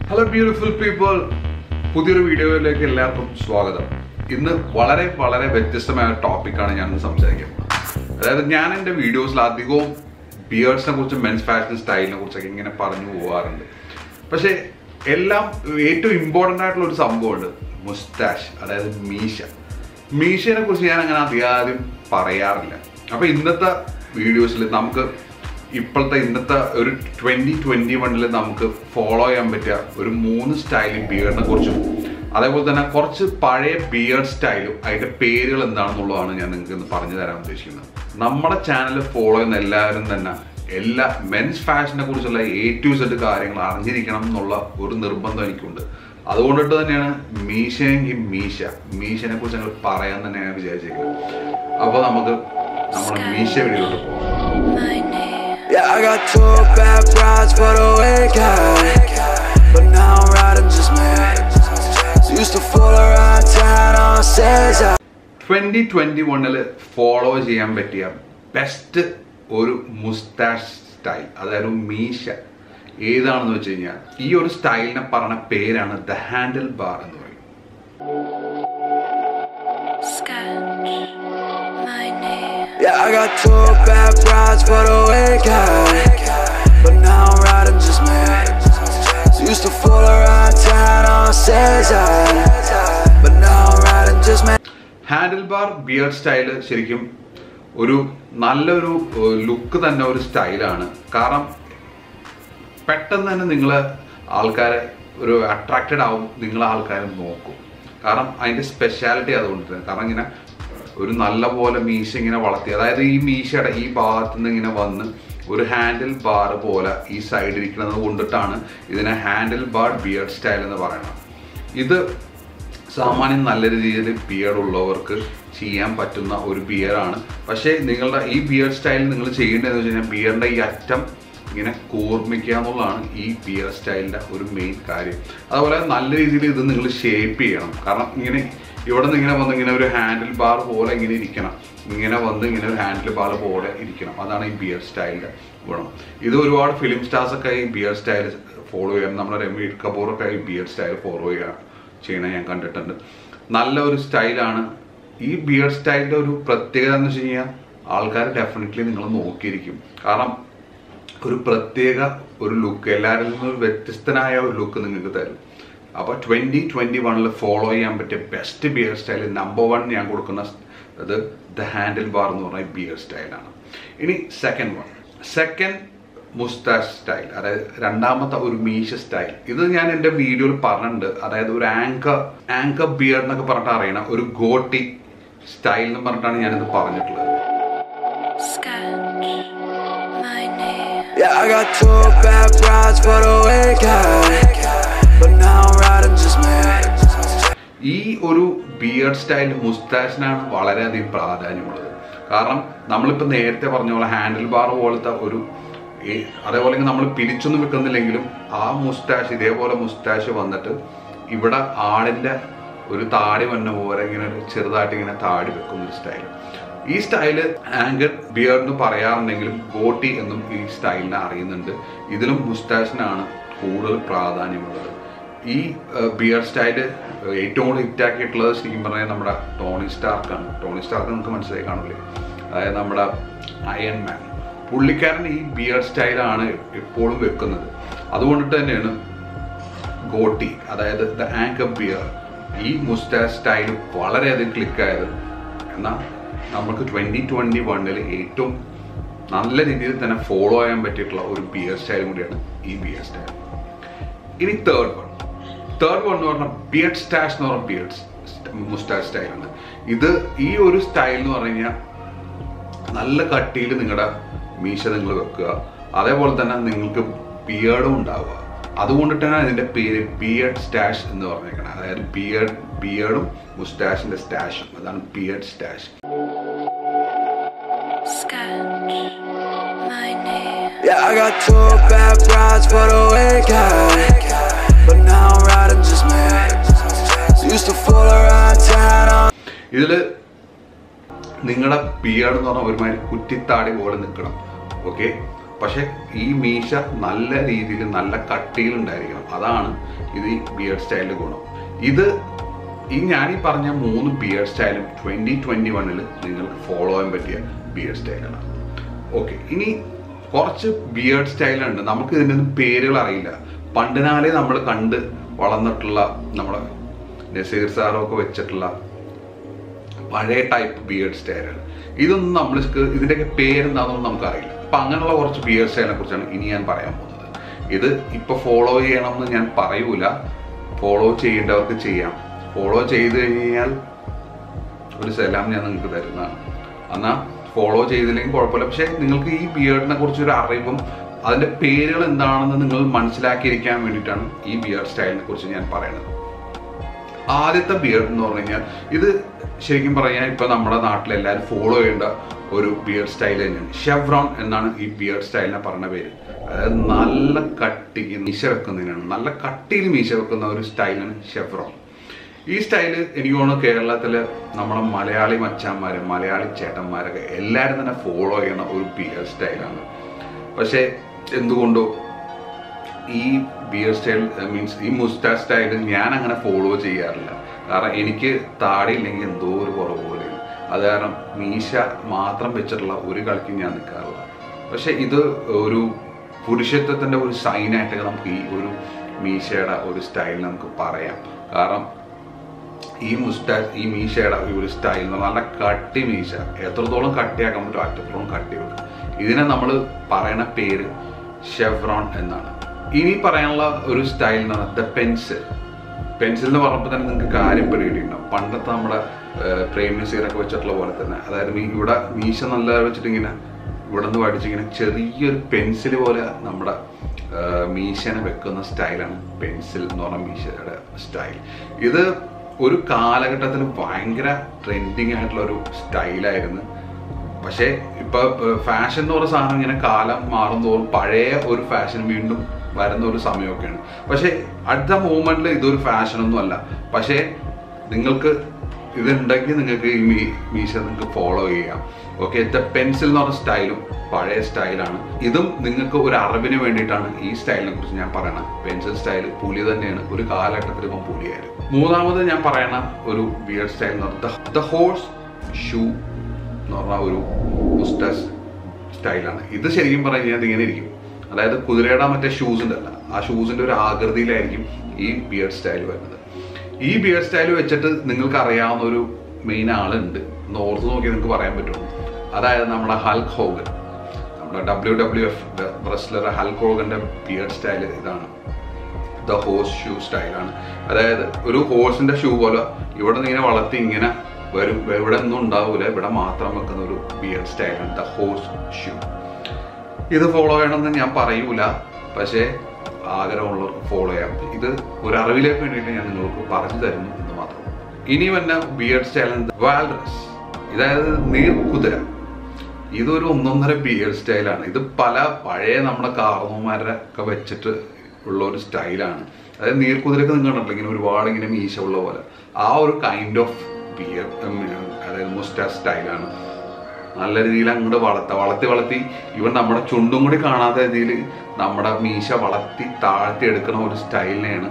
Hello beautiful people പുതിയൊരു വീഡിയോയിലേക്ക് എല്ലാവർക്കും സ്വാഗതം ഇന്ന് വളരെ വളരെ വ്യത്യസ്തമായ ഒരു ടോപ്പിക്കാണ് ഞാൻ ഇന്ന് സംസാരിക്കുന്നത് അതായത് ഞാൻ എൻ്റെ വീഡിയോസിൽ അധികവും ബിയേർഡ്സിനെ കുറിച്ചും മെൻസ് ഫാഷൻ സ്റ്റൈലിനെ കുറിച്ചൊക്കെ ഇങ്ങനെ പറഞ്ഞു പോകാറുണ്ട് പക്ഷേ എല്ലാം ഏറ്റവും ഇമ്പോർട്ടൻ്റ് ആയിട്ടുള്ള ഒരു സംഭവമുണ്ട് മുസ്താഷ് അതായത് മീശ മീശയെ കുറിച്ച് ഞാൻ അങ്ങനെ അധികം പറയാറില്ല അപ്പൊ ഇന്നത്തെ വീഡിയോസിൽ നമുക്ക് ഇപ്പോഴത്തെ ഇന്നത്തെ ഒരു ട്വന്റി ട്വന്റി വണ്ണിൽ നമുക്ക് ഫോളോ ചെയ്യാൻ പറ്റിയ ഒരു മൂന്ന് സ്റ്റൈൽ ബിയർഡിനെ കുറിച്ചും അതേപോലെ തന്നെ കുറച്ച് പഴയ ബിയർഡ് സ്റ്റൈലും അതിന്റെ പേരുകൾ എന്താണെന്നുള്ളതാണ് ഞാൻ നിങ്ങൾക്ക് ഇന്ന് പറഞ്ഞു തരാൻ ഉദ്ദേശിക്കുന്നത് നമ്മുടെ ചാനൽ ഫോളോ ചെയ്യുന്ന എല്ലാവരും തന്നെ എല്ലാ മെൻസ് ഫാഷനെ കുറിച്ചുള്ള എ ടു സെഡ് കാര്യങ്ങൾ അറിഞ്ഞിരിക്കണം എന്നുള്ള ഒരു നിർബന്ധം എനിക്കുണ്ട് അതുകൊണ്ടിട്ട് തന്നെയാണ് മീശയെങ്കിൽ മീശ മീശനെ കുറിച്ച് ഞങ്ങൾ പറയാൻ തന്നെയാണ് വിചാരിച്ചിരിക്കുന്നത് അപ്പോൾ നമുക്ക് നമ്മുടെ മീശ വീഡിയോയിലോട്ട് പോകാം Yeah, I got two bad brides for the weekend. But now I'm riding just me. Used to fool around town on Caesar. Twenty twenty വണ്ണിൽ ഫോളോ ചെയ്യാൻ പറ്റിയ ബെസ്റ്റ് ഒരു മുസ്താഷ് സ്റ്റൈൽ അതായത് മീശ ഏതാണെന്ന് വെച്ച് കഴിഞ്ഞാൽ ഈ ഒരു സ്റ്റൈലിനെ പറഞ്ഞ പേരാണ് ദ ഹാൻഡിൽ ബാർ എന്ന് പറയും Sketch my name. Yeah, I got two bad brides for the weekend. But now I'm riding just me. Used to fool around town on Caesar. But now I'm riding just me. Handle bar beard style ശരിക്കും ഒരു നല്ലൊരു look തന്നെ ഒരു സ്റ്റൈലാണ് കാരണം പെട്ടെന്ന് തന്നെ നിങ്ങൾ ആൾക്കാരെ ഒരു അട്രാക്റ്റഡ് ആവും നിങ്ങൾ ആൾക്കാരെ നോക്കും കാരണം അതിൻ്റെ സ്പെഷ്യാലിറ്റി അതുകൊണ്ട് തന്നെ കാരണം ഇങ്ങനെ ഒരു നല്ല പോലെ മീശ ഇങ്ങനെ വളർത്തി അതായത് ഈ മീശയുടെ ഈ ഭാഗത്ത് നിന്ന് ഇങ്ങനെ വന്ന് ഒരു ഹാൻഡിൽ ബാർ പോലെ ഈ സൈഡിൽ ഇരിക്കുന്നത് കൊണ്ടിട്ടാണ് ഇതിനെ ഹാൻഡിൽ ബാർ ബിയർഡ് സ്റ്റൈൽ എന്ന് പറയുന്നത് ഇത് സാമാന്യം നല്ല രീതിയിൽ ബിയർഡ് ഉള്ളവർക്ക് ചെയ്യാൻ പറ്റുന്ന ഒരു ബിയറാണ് പക്ഷേ നിങ്ങളുടെ ഈ ബിയർ സ്റ്റൈൽ നിങ്ങൾ ചെയ്യേണ്ടതെന്ന് വെച്ച് കഴിഞ്ഞാൽ ബിയറിൻ്റെ ഈ അറ്റം ഇങ്ങനെ കൂർമ്മിക്കുക എന്നുള്ളതാണ് ഈ ബിയർ സ്റ്റൈലിൻ്റെ ഒരു മെയിൻ കാര്യം അതുപോലെ നല്ല രീതിയിൽ ഇത് നിങ്ങൾ ഷേപ്പ് ചെയ്യണം കാരണം ഇങ്ങനെ ഇവിടെ നിന്ന് ഇങ്ങനെ വന്ന് ഇങ്ങനെ ഒരു ഹാൻഡിൽ ബാർ പോലെ ഇങ്ങനെ ഇരിക്കണം ഇങ്ങനെ വന്ന് ഇങ്ങനെ ഒരു ഹാൻഡിൽ ബാർ പോലെ ഇരിക്കണം അതാണ് ഈ ബിയർ സ്റ്റൈലിൻ്റെ ഗുണം ഇത് ഒരുപാട് ഫിലിം സ്റ്റാർസ് ഒക്കെ ഈ ബിയർ സ്റ്റൈൽ ഫോളോ ചെയ്യാൻ നമ്മുടെ രമീർ കപൂറൊക്കെ ഈ ബിയർ സ്റ്റൈൽ ഫോളോ ചെയ്യാൻ ചെയ്യണ ഞാൻ കണ്ടിട്ടുണ്ട് നല്ല ഒരു സ്റ്റൈലാണ് ഈ ബിയർ സ്റ്റൈലിൻ്റെ ഒരു പ്രത്യേകത എന്ന് വെച്ച് കഴിഞ്ഞാൽ ആൾക്കാർ ഡെഫിനറ്റ്ലി നിങ്ങൾ നോക്കിയിരിക്കും കാരണം ഒരു പ്രത്യേക ഒരു ലുക്ക് എല്ലാവരിൽ നിന്നും ഒരു വ്യത്യസ്തനായ ഒരു ലുക്ക് നിങ്ങൾക്ക് തരും അപ്പോൾ ട്വൻറ്റി ട്വൻറ്റി വണ്ണിൽ ഫോളോ ചെയ്യാൻ പറ്റിയ best beard style number one ഞാൻ കൊടുക്കുന്ന അത് ദ ഹാൻഡിൽ ബാർ എന്ന് പറഞ്ഞ ബിയർ സ്റ്റൈലാണ് ഇനി second one second moustache style അതായത് രണ്ടാമത്തെ ഒരു മീശ സ്റ്റൈൽ ഇത് ഞാൻ എൻ്റെ വീഡിയോയിൽ പറഞ്ഞിട്ടുണ്ട് അതായത് ഒരു ആങ്കർ ആങ്കർ ബിയർ എന്നൊക്കെ പറഞ്ഞിട്ട് അറിയണം ഒരു ഗോട്ടി സ്റ്റൈൽ എന്ന് പറഞ്ഞിട്ടാണ് ഞാനിത് പറഞ്ഞിട്ടുള്ളത് Sketch my name. Yeah, I got two bad brides for the weekend. But now I'm riding just me. ഈ ഒരു ബിയർഡ് സ്റ്റൈൽ മുസ്താഷിനാണ് വളരെയധികം പ്രാധാന്യമുള്ളത് കാരണം നമ്മളിപ്പോൾ നേരത്തെ പറഞ്ഞ പോലെ ഹാൻഡിൽ ബാർ പോലത്തെ ഒരു ഈ- അതേപോലെ നമ്മൾ പിരിച്ചൊന്നും വെക്കുന്നില്ലെങ്കിലും ആ മുസ്താഷ് ഇതേപോലെ മുസ്താഷ് വന്നിട്ട് ഇവിടെ ആടിൻ്റെ ഒരു താടി വന്ന പോലെ ഇങ്ങനെ ഒരു ചെറുതായിട്ട് ഇങ്ങനെ താടി വെക്കുന്ന ഒരു സ്റ്റൈൽ ഈ സ്റ്റൈല് ആങ്കർ ബിയർഡ് എന്ന് പറയാറുണ്ടെങ്കിലും ഗോട്ടി എന്നും ഈ സ്റ്റൈലിനെ അറിയുന്നുണ്ട് ഇതിലും മുസ്താഷിനാണ് കൂടുതൽ പ്രാധാന്യമുള്ളത് ഈ ബിയർ സ്റ്റൈല് ഏറ്റവും കൂടുതൽ ഹിറ്റാക്കിയിട്ടുള്ളത് ശരിക്കും പറഞ്ഞാൽ നമ്മുടെ ടോണി സ്റ്റാർക്കാണ് ടോണി സ്റ്റാർക്ക് നമുക്ക് മനസ്സിലായി കാണില്ലേ അതായത് നമ്മുടെ അയൺ മാൻ പുള്ളിക്കാരൻ ഈ ബിയർ സ്റ്റൈലാണ് എപ്പോഴും വെക്കുന്നത് അതുകൊണ്ടിട്ട് തന്നെയാണ് ഗോട്ടി അതായത് ദ ആങ്കർ ബിയർ ഈ മുസ്റ്റാഷ് സ്റ്റൈൽ വളരെയധികം ക്ലിക്കായത് എന്നാൽ നമുക്ക് ട്വൻറ്റി ട്വൻറ്റി വണ്ണിൽ ഏറ്റവും നല്ല രീതിയിൽ തന്നെ ഫോളോ ചെയ്യാൻ പറ്റിയിട്ടുള്ള ഒരു ബിയർ സ്റ്റൈൽ കൂടിയാണ് ഈ ബിയർ സ്റ്റൈൽ ഇനി തേർഡ് വൺ തേർഡ് വൺ എന്ന് പറഞ്ഞാൽ ബിയർഡ് സ്റ്റാഷ് എന്ന് പറഞ്ഞ ബിയർഡ് മുസ്റ്റാഷ് സ്റ്റൈലാണ് ഇത് ഈ ഒരു സ്റ്റൈൽ എന്ന് പറഞ്ഞു കഴിഞ്ഞാൽ നല്ല കട്ടിയിൽ നിങ്ങളുടെ മീശ നിങ്ങൾ വെക്കുക അതേപോലെ തന്നെ നിങ്ങൾക്ക് ബിയേർഡും ഉണ്ടാവുക അതുകൊണ്ടിട്ടാണ് ഇതിന്റെ പേര് ബിയർഡ് സ്റ്റാഷ് എന്ന് പറഞ്ഞേക്കണം അതായത് ബിയർഡ് ബിയർഡും മുസ്റ്റാഷിന്റെ സ്റ്റാഷും അതാണ് beard stash Sketch my name. Yeah, I got two bad brides for the weekend. But now I'm riding just me. Used to fool around town on ഇതില് നിങ്ങളുടെ ബിയർഡ് എന്ന് പറഞ്ഞാൽ ഒരുമാതിരി കുറ്റിത്താടി പോലെ നിൽക്കണം ഓക്കെ പക്ഷെ ഈ മീശ നല്ല രീതിയിൽ നല്ല കട്ടിയിൽ ഉണ്ടായിരിക്കണം അതാണ് ഇത് ഈ ബിയർഡ് സ്റ്റൈലിന്റെ ഗുണം ഇത് ഈ ഞാൻ ഈ പറഞ്ഞ മൂന്ന് ബിയർഡ് സ്റ്റൈലും ട്വന്റി ട്വന്റി വണ്ണിൽ നിങ്ങൾക്ക് ഫോളോ ചെയ്യാൻ പറ്റിയ ബിയർഡ് സ്റ്റൈലാണ് ഓക്കെ ഇനി കുറച്ച് ബിയർഡ് സ്റ്റൈലുണ്ട് നമുക്ക് ഇതിനൊന്നും പേരുകൾ അറിയില്ല പണ്ടിനാലേ നമ്മൾ കണ്ട് വളർന്നിട്ടുള്ള നമ്മുടെ നസീർ സാറൊക്കെ വെച്ചിട്ടുള്ള പഴയ ടൈപ്പ് ബിയർഡ് സ്റ്റൈലാണ് ഇതൊന്നും നമ്മൾ ഇതിൻ്റെയൊക്കെ പേരെന്താണെന്നൊന്നും നമുക്കറിയില്ല അപ്പം അങ്ങനെയുള്ള കുറച്ച് ബിയർഡ് സ്റ്റൈലിനെ കുറിച്ചാണ് ഇനി ഞാൻ പറയാൻ പോകുന്നത് ഇത് ഇപ്പൊ ഫോളോ ചെയ്യണമെന്ന് ഞാൻ പറയൂല ഫോളോ ചെയ്യേണ്ടവർക്ക് ചെയ്യാം ഫോളോ ചെയ്ത് കഴിഞ്ഞാൽ ഒരു സലാം ഞാൻ നിങ്ങൾക്ക് തരുന്നതാണ് എന്നാൽ ഫോളോ ചെയ്തില്ലെങ്കിൽ കുഴപ്പമില്ല പക്ഷേ നിങ്ങൾക്ക് ഈ ബിയേർഡിനെ കുറിച്ച് ഒരു അറിവും അതിന്റെ പേരുകൾ എന്താണെന്ന് നിങ്ങൾ മനസ്സിലാക്കിയിരിക്കാൻ വേണ്ടിയിട്ടാണ് ഈ ബിയർഡ് സ്റ്റൈലിനെ കുറിച്ച് ഞാൻ പറയുന്നത് ആദ്യത്തെ ബിയർഡ് എന്ന് പറഞ്ഞു കഴിഞ്ഞാൽ ഇത് ശരിക്കും പറഞ്ഞാൽ ഇപ്പൊ നമ്മുടെ നാട്ടിൽ എല്ലാവരും ഫോളോ ചെയ്യേണ്ട ഒരു ബിയർഡ് സ്റ്റൈൽ തന്നെയാണ് ഷെവ്രോൺ എന്നാണ് ഈ ബിയർഡ് സ്റ്റൈലിനെ പറഞ്ഞ പേര് അതായത് നല്ല കട്ടി മീശ വെക്കുന്നതിനാണ് നല്ല കട്ടിയിൽ മീശ വെക്കുന്ന ഒരു സ്റ്റൈലാണ് ഷെവ്രോൺ ഈ സ്റ്റൈല് എനിക്ക് തോന്നുന്നു കേരളത്തില് നമ്മുടെ മലയാളി മച്ചാന്മാര് മലയാളി ചേട്ടന്മാരൊക്കെ എല്ലാവരും തന്നെ ഫോളോ ചെയ്യുന്ന ഒരു ബിയർഡ് സ്റ്റൈലാണ് പക്ഷേ എന്തുകൊണ്ടോ ഈ ബിയർ സ്റ്റൈൽ മീൻസ് ഈ മുസ്റ്റാ സ്റ്റൈൽ ഞാൻ അങ്ങനെ ഫോളോ ചെയ്യാറില്ല കാരണം എനിക്ക് താടി ഇല്ലെങ്കിൽ എന്തോ ഒരു കുറവ് പോലെയാണ് അത് കാരണം മീശ മാത്രം വെച്ചിട്ടുള്ള ഒരു കളിക്കും ഞാൻ നിൽക്കാറില്ല പക്ഷെ ഇത് ഒരു പുരുഷത്വത്തിന്റെ ഒരു സൈനായിട്ട് നമുക്ക് ഈ ഒരു മീശയുടെ ഒരു സ്റ്റൈൽ നമുക്ക് പറയാം കാരണം ഈ മുസ്റ്റാ ഈ മീശയുടെ ഈ ഒരു സ്റ്റൈൽ എന്ന് പറഞ്ഞാൽ നല്ല കട്ടി മീശ എത്രത്തോളം കട്ടിയാക്കാൻ പറ്റും അത്രത്തോളം കട്ടി വെക്കും ഇതിനെ നമ്മൾ പറയുന്ന പേര് ഷെവ്രോൺ എന്നാണ് ഇനി പറയാനുള്ള ഒരു സ്റ്റൈൽ എന്ന് പറഞ്ഞാൽ ദ പെൻസിൽ പെൻസിൽ എന്ന് പറഞ്ഞപ്പോൾ തന്നെ നിങ്ങൾക്ക് കാര്യം പിടികിട്ടിട്ടുണ്ടാവും പണ്ടത്തെ നമ്മുടെ ഏഹ്, പ്രേം നസീറൊക്കെ വെച്ചിട്ടുള്ള പോലെ തന്നെ അതായത് മീ ഇവിടെ മീശ നല്ല വെച്ചിട്ട് ഇങ്ങനെ ഇവിടെ നിന്ന് പഠിച്ചിങ്ങനെ ചെറിയൊരു പെൻസിൽ പോലെ നമ്മുടെ ഏഹ്, മീശനെ വെക്കുന്ന സ്റ്റൈലാണ് പെൻസിൽ എന്ന് പറഞ്ഞ മീശയുടെ സ്റ്റൈൽ ഇത് ഒരു കാലഘട്ടത്തിൽ ഭയങ്കര ട്രെൻഡിങ് ആയിട്ടുള്ള ഒരു സ്റ്റൈലായിരുന്നു പക്ഷേ ഇപ്പൊ ഫാഷൻ എന്ന് പറയുന്ന സാധനം ഇങ്ങനെ കാലം മാറും തോറും പഴയ ഒരു ഫാഷൻ വീണ്ടും വരുന്ന ഒരു സമയമൊക്കെയാണ് പക്ഷേ അടുത്ത മൂമെന്റിൽ ഇതൊരു ഫാഷൻ ഒന്നും അല്ല പക്ഷേ നിങ്ങൾക്ക് ഇതുണ്ടെങ്കിൽ നിങ്ങൾക്ക് ഈ മീ മീശ നിങ്ങൾക്ക് ഫോളോ ചെയ്യാം ഓക്കെ ദ പെൻസിൽ എന്ന് പറഞ്ഞ സ്റ്റൈലും പഴയ സ്റ്റൈലാണ് ഇതും നിങ്ങൾക്ക് ഒരു അറിവിന് വേണ്ടിയിട്ടാണ് ഈ സ്റ്റൈലിനെ കുറിച്ച് ഞാൻ പറയണത് പെൻസിൽ സ്റ്റൈൽ പുലി തന്നെയാണ് ഒരു കാലഘട്ടത്തിൽ ഇപ്പം പുലിയായിരുന്നു മൂന്നാമത് ഞാൻ പറയണ ഒരു ബിയർ സ്റ്റൈൽ എന്ന് പറഞ്ഞാൽ ദ ഹോഴ്സ് ഷൂ എന്ന് പറഞ്ഞ ഒരു മുസ്റ്റാസ് സ്റ്റൈലാണ് ഇത് ശരിക്കും പറഞ്ഞു കഴിഞ്ഞാൽ ഇങ്ങനെ ഇരിക്കും അതായത് കുതിരയുടെ മറ്റേ ഷൂസ് ഉണ്ടല്ല ആ ഷൂസിന്റെ ഒരു ആകൃതിയിലായിരിക്കും ഈ ബിയർ സ്റ്റൈൽ വരുന്നത് ഈ ബിയർ സ്റ്റൈൽ വെച്ചിട്ട് നിങ്ങൾക്ക് അറിയാവുന്ന ഒരു മെയിൻ ആളുണ്ട് ഒന്ന് ഓർത്ത് നോക്കി നിങ്ങൾക്ക് പറയാൻ പറ്റും അതായത് നമ്മുടെ ഹൽക്ക് ഹോഗൻ നമ്മുടെ W W F wrestler Hulk ഹോഗന്റെ ബിയർ സ്റ്റൈൽ ഇതാണ് ദ ഹോഴ്സ് ഷൂ സ്റ്റൈലാണ് അതായത് ഒരു ഹോഴ്സിന്റെ ഷൂ പോലെ ഇവിടെ നിന്ന് ഇങ്ങനെ വളർത്തി ഇങ്ങനെ വരും ഇവിടെ ഒന്നും ഉണ്ടാവില്ല ഇവിടെ മാത്രം വെക്കുന്ന ഒരു ബിയർഡ് സ്റ്റൈലാണ് ദ ഹോഴ്സ് ഷൂ ഇത് ഫോളോ ചെയ്യണമെന്ന് ഞാൻ പറയൂല പക്ഷേ ആഗ്രഹമുള്ളവർക്ക് ഫോളോ ചെയ്യാം ഇത് ഒരു അറിവിലേക്ക് വേണ്ടിയിട്ട് ഞാൻ നിങ്ങൾക്ക് പറഞ്ഞു തരുന്നു എന്ന് മാത്രം ഇനി വന്ന ബിയർഡ് സ്റ്റൈൽ വാൽറസ് ഇതായത് നീർക്കുതിര ഇതൊരു ഒന്നൊന്നര ബിയർഡ് സ്റ്റൈലാണ് ഇത് പല പഴയ നമ്മുടെ കാർന്നോമാരെ ഒക്കെ വെച്ചിട്ട് ഉള്ള ഒരു സ്റ്റൈലാണ് അതായത് നീർക്കുതിരക്ക് നിങ്ങൾ കണ്ടിട്ടില്ല ഇങ്ങനെ ഒരുപാട് ഇങ്ങനെ മീശ ഉള്ള പോലെ ആ ഒരു കൈൻഡ് ഓഫ് ബിയർ അതായത് മുസ്റ്റാ സ്റ്റൈലാണ് നല്ല രീതിയിൽ അങ്ങോട്ട് വളർത്ത വളർത്തി വളർത്തി ഇവൻ നമ്മുടെ ചുണ്ടും കൂടി കാണാത്ത രീതിയിൽ നമ്മുടെ മീശ വളർത്തി താഴ്ത്തി എടുക്കുന്ന ഒരു സ്റ്റൈലിനെയാണ്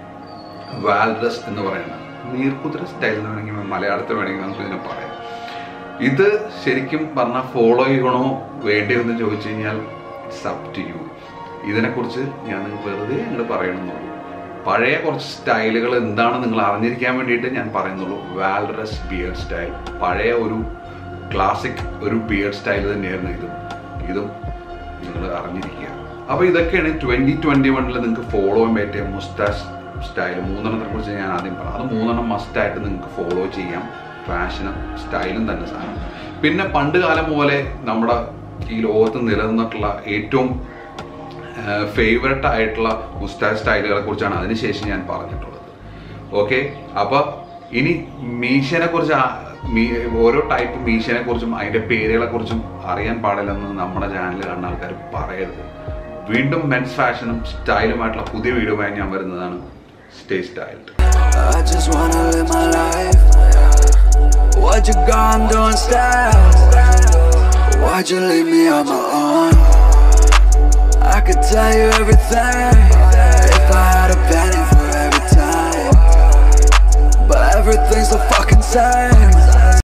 വാൽഡസ് എന്ന് പറയുന്നത് നീർക്കുതിര സ്റ്റൈൽ എന്ന് വേണമെങ്കിൽ മലയാളത്തിൽ വേണമെങ്കിൽ നമുക്ക് ഇതിനെ പറയാം ഇത് ശരിക്കും പറഞ്ഞാൽ ഫോളോ ചെയ്യണോ വേണ്ടിയെന്ന് ചോദിച്ചു കഴിഞ്ഞാൽ ഇറ്റ്സ് അപ് ടു യു ഇതിനെക്കുറിച്ച് ഞാൻ നിങ്ങൾക്ക് വെറുതെ അങ്ങോട്ട് പറയണമെന്നുള്ളൂ പഴയ കുറച്ച് സ്റ്റൈലുകൾ എന്താണ് നിങ്ങൾ അറിഞ്ഞിരിക്കാൻ വേണ്ടിയിട്ട് ഞാൻ പറയുന്നുള്ളൂ വാൽറസ് ബിയർഡ് സ്റ്റൈൽ പഴയ ഒരു ക്ലാസിക് ഒരു ബിയർഡ് സ്റ്റൈൽ തന്നെയായിരുന്നു ഇതും ഇതും നിങ്ങൾ അറിഞ്ഞിരിക്കുക അപ്പോൾ ഇതൊക്കെയാണ് ട്വന്റി ട്വന്റി വണ്ണിൽ നിങ്ങൾക്ക് ഫോളോ ചെയ്യാൻ പറ്റിയ മുസ്റ്റാഷ് സ്റ്റൈൽ മൂന്നെണ്ണത്തെ കുറിച്ച് ഞാൻ ആദ്യം പറഞ്ഞു അത് മൂന്നെണ്ണം മസ്റ്റായിട്ട് നിങ്ങൾക്ക് ഫോളോ ചെയ്യാം ഫാഷനും സ്റ്റൈലും തന്നെ സാധനം പിന്നെ പണ്ട് കാലം പോലെ നമ്മുടെ ഈ ലോകത്ത് നിലനിന്നിട്ടുള്ള ഏറ്റവും ഫേവററ്റ് ആയിട്ടുള്ള മുസ്റ്റാഷ് സ്റ്റൈലുകളെ കുറിച്ചാണ് അതിനുശേഷം ഞാൻ പറഞ്ഞിട്ടുള്ളത് ഓക്കെ അപ്പൊ ഇനി മീശനെ കുറിച്ച് ഓരോ ടൈപ്പ് മീശനെ കുറിച്ചും അതിന്റെ പേരുകളെ കുറിച്ചും അറിയാൻ പാടില്ലെന്ന് നമ്മുടെ ചാനൽ കാണുന്ന ആൾക്കാർ പറയരുത് വീണ്ടും മെൻസ് ഫാഷനും സ്റ്റൈലുമായിട്ടുള്ള പുതിയ വീഡിയോമായി ഞാൻ വരുന്നതാണ് stay styled I just wanna live my life. What you gone doing, style? Why'd you leave me on my own? could tell you everything if I had a penny for every time. But everything's the fucking same.